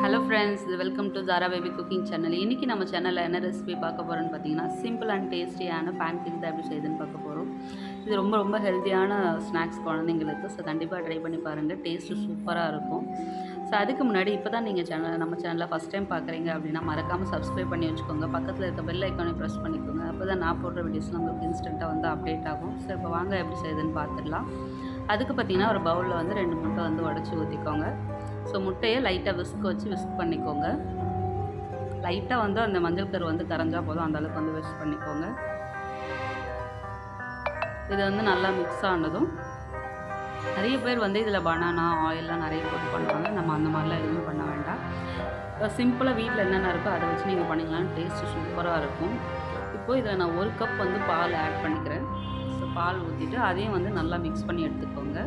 hello friends welcome to Zara baby cooking channel இன்றைக்கி நம்ம சேனலில் என்ன ரெசிபி பார்க்க போகிறோம்னு பார்த்தீங்கன்னா சிம்பிள் அண்ட் டேஸ்டியான பேன் கேக் தான் எப்படி செய்யுதுன்னு பார்க்க போகிறோம் இது ரொம்ப ரொம்ப ஹெல்த்தியான ஸ்நாக்ஸ் குழந்தைங்களுக்கு ஸோ கண்டிப்பாக ட்ரை பண்ணி பாருங்கள் டேஸ்ட்டு சூப்பராக இருக்கும் ஸோ அதுக்கு முன்னாடி இப்போ தான் நீங்கள் சேனல் நம்ம சேனலில் ஃபஸ்ட் டைம் பார்க்குறீங்க அப்படின்னா மறக்காமல் சப்ஸ்கிரைப் பண்ணி வச்சுக்கோங்க பக்கத்தில் இருக்க பெல் ஐக்கானை ப்ரெஸ் பண்ணிக்கோங்க அப்போ தான் நான் போடுற வீடியோஸ்லாம் உங்களுக்கு இன்ஸ்டண்ட்டாக வந்து அப்டேட் ஆகும் ஸோ இப்போ வாங்க எப்படி செய்யுதுன்னு பார்த்துடலாம் அதுக்கு பார்த்தீங்கன்னா ஒரு பவுலில் வந்து ரெண்டு முட்டை வந்து உடச்சி ஊற்றிக்கோங்க ஸோ முட்டையை லைட்டாக விஸ்க் வச்சு விஸ்க் பண்ணிக்கோங்க லைட்டாக வந்து அந்த மஞ்சள் கரு வந்து கரைஞ்சா போதும் அந்த அளவுக்கு வந்து விஸ்க் பண்ணிக்கோங்க இது வந்து நல்லா மிக்ஸ் ஆனதும் நிறைய பேர் வந்து இதில் பனானா ஆயிலெலாம் நிறைய போட்டு பண்ணுவாங்க நம்ம அந்த மாதிரிலாம் எதுவுமே பண்ண வேண்டாம் சிம்பிளாக வீட்டில் என்னென்ன இருக்கோ அதை வச்சு நீங்கள் பண்ணிங்களான்னு டேஸ்ட்டு சூப்பராக இருக்கும் இப்போது இதில் நான் ஒரு கப் வந்து பால் ஆட் பண்ணிக்கிறேன் ஸோ பால் ஊற்றிட்டு அதையும் வந்து நல்லா மிக்ஸ் பண்ணி எடுத்துக்கோங்க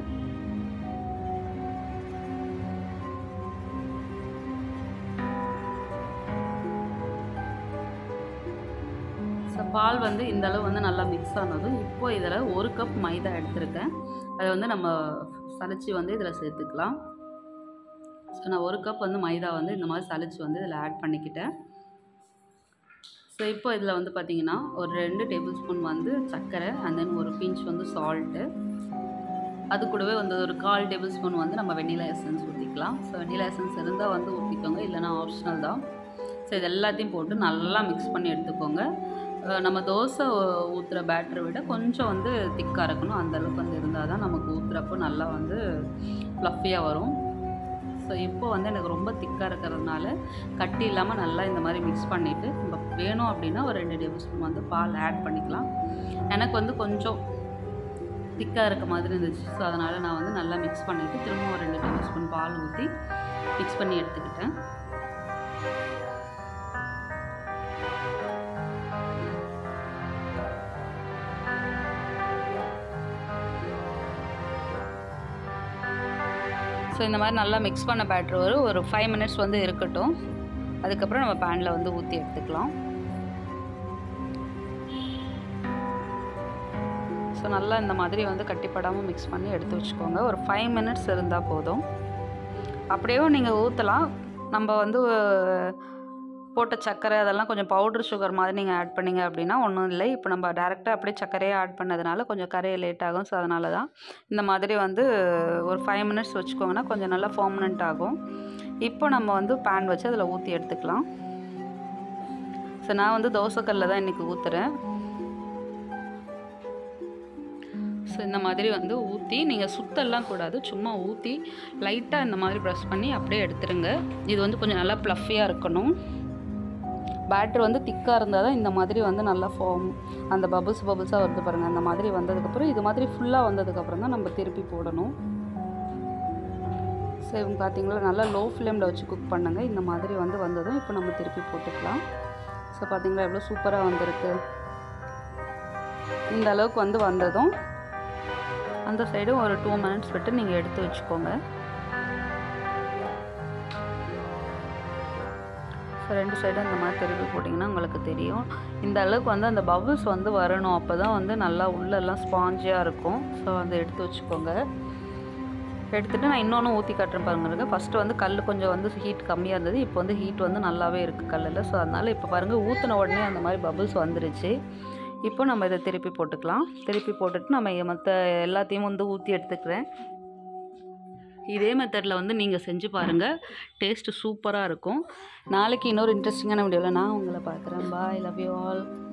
ஸோ பால் வந்து இந்த அளவு வந்து நல்லா மிக்ஸ் ஆனதும் இப்போ இதில் ஒரு கப் மைதா எடுத்திருக்கேன் அதை வந்து நம்ம சளிச்சு வந்து இதில் சேர்த்துக்கலாம் ஸோ நான் ஒரு கப் வந்து மைதா வந்து இந்த மாதிரி சளிச்சு வந்து இதில் ஆட் பண்ணிக்கிட்டேன் ஸோ இப்போ இதில் வந்து பார்த்திங்கன்னா ஒரு ரெண்டு டேபிள் ஸ்பூன் வந்து சர்க்கரை அண்ட் தென் ஒரு பிஞ்ச் வந்து சால்ட்டு அது கூடவே வந்து ஒரு கால் டேபிள் ஸ்பூன் வந்து நம்ம வெண்ணிலா எசன்ஸ் ஊற்றிக்கலாம் ஸோ வெண்ணிலா எசன்ஸ் இருந்தால் வந்து ஊற்றிக்கோங்க இல்லைனா ஆப்ஷனல் தான் ஸோ இது எல்லாத்தையும் போட்டு நல்லா மிக்ஸ் பண்ணி எடுத்துக்கோங்க நம்ம தோசை ஊற்றுற பேட்டரை விட கொஞ்சம் வந்து திக்காக இருக்கணும் அந்தளவுக்கு வந்து இருந்தால் தான் நமக்கு ஊற்றுறப்போ நல்லா வந்து ஃப்ளஃபியாக வரும் ஸோ இப்போ வந்து எனக்கு ரொம்ப திக்காக இருக்கிறதுனால கட்டி இல்லாமல் நல்லா இந்த மாதிரி மிக்ஸ் பண்ணிவிட்டு நம்ம வேணும் அப்படின்னா ஒரு ரெண்டு டேபிள் ஸ்பூன் வந்து பால் ஆட் பண்ணிக்கலாம் எனக்கு வந்து கொஞ்சம் திக்காக இருக்க மாதிரி இருந்துச்சு ஸோ அதனால் நான் வந்து நல்லா மிக்ஸ் பண்ணிவிட்டு திரும்ப ஒரு ரெண்டு டேபிள் ஸ்பூன் பால் ஊற்றி மிக்ஸ் பண்ணி எடுத்துக்கிட்டேன் ஸோ இந்த மாதிரி நல்லா மிக்ஸ் பண்ண பேட்ரு ஒரு ஒரு ஃபைவ் மினிட்ஸ் வந்து இருக்கட்டும் அதுக்கப்புறம் நம்ம பேனில் வந்து ஊற்றி எடுத்துக்கலாம் ஸோ நல்லா இந்த மாதிரி வந்து கட்டிப்படாமல் மிக்ஸ் பண்ணி எடுத்து வச்சுக்கோங்க ஒரு ஃபைவ் மினிட்ஸ் இருந்தால் போதும் அப்படியே நீங்கள் ஊற்றலாம் நம்ம வந்து போட்ட சர்க்கரை அதெல்லாம் கொஞ்சம் பவுட்ரு சுகர் மாதிரி நீங்கள் ஆட் பண்ணிங்க அப்படின்னா ஒன்றும் இல்லை இப்போ நம்ம டேரெக்டாக அப்படியே சர்க்கரையே ஆட் பண்ணதுனால கொஞ்சம் கரையை லேட் ஆகும் ஸோ அதனால தான் இந்த மாதிரி வந்து ஒரு ஃபைவ் மினிட்ஸ் வச்சுக்கோங்கன்னா கொஞ்சம் நல்லா பர்மனெண்ட் ஆகும் இப்போ நம்ம வந்து பேன் வச்சு அதில் ஊற்றி எடுத்துக்கலாம் ஸோ நான் வந்து தோசைக்கல்லில் தான் இன்றைக்கி ஊற்றுறேன் ஸோ இந்த மாதிரி வந்து ஊற்றி நீங்கள் சுத்தெல்லாம் கூடாது சும்மா ஊற்றி லைட்டாக இந்த மாதிரி ப்ரெஸ் பண்ணி அப்படியே எடுத்துருங்க இது வந்து கொஞ்சம் நல்லா ப்ளஃபியாக இருக்கணும் பேட்ரு வந்து திக்காக இருந்தால் தான் இந்த மாதிரி வந்து நல்லா ஃபார்ம் அந்த பபுள்ஸ் பபுள்ஸாக வருது பாருங்கள் அந்த மாதிரி வந்ததுக்கப்புறம் இது மாதிரி ஃபுல்லாக வந்ததுக்கப்புறம் தான் நம்ம திருப்பி போடணும் ஸோ இவங்க பார்த்தீங்களா நல்லா லோ ஃப்ளேமில் வச்சு குக் பண்ணுங்கள் இந்த மாதிரி வந்து வந்ததும் இப்போ நம்ம திருப்பி போட்டுக்கலாம் ஸோ பார்த்தீங்களா எவ்வளோ சூப்பராக வந்திருக்கு இந்த அளவுக்கு வந்து வந்ததும் அந்த சைடும் ஒரு டூ மினிட்ஸ் விட்டு நீங்கள் எடுத்து வச்சுக்கோங்க ஸோ ரெண்டு சைடும் இந்த மாதிரி திருப்பி போட்டிங்கன்னா உங்களுக்கு தெரியும் இந்த அளவுக்கு வந்து அந்த பபுள்ஸ் வந்து வரணும் அப்போ தான் வந்து நல்லா உள்ளெல்லாம் ஸ்பாஞ்சியாக இருக்கும் ஸோ வந்து எடுத்து வச்சுக்கோங்க எடுத்துகிட்டு நான் இன்னொன்று ஊற்றி காட்டுறேன் பாருங்க ஃபஸ்ட்டு வந்து கல் கொஞ்சம் வந்து ஹீட் கம்மியாக இருந்தது இப்போ வந்து ஹீட் வந்து நல்லாவே இருக்குது கல்லில் ஸோ அதனால் இப்போ பாருங்கள் ஊற்றின உடனே அந்த மாதிரி பபுள்ஸ் வந்துருச்சு இப்போ நம்ம இதை திருப்பி போட்டுக்கலாம் திருப்பி போட்டுட்டு நம்ம மற்ற எல்லாத்தையும் வந்து ஊற்றி எடுத்துக்கிறேன் இதே மெத்தடில் வந்து நீங்கள் செஞ்சு பாருங்கள் டேஸ்ட்டு சூப்பராக இருக்கும் நாளைக்கு இன்னொரு இன்ட்ரெஸ்டிங்கான வீடியோவில் நான் உங்களை பார்க்குறேன் பாய் லவ் யூ ஆல்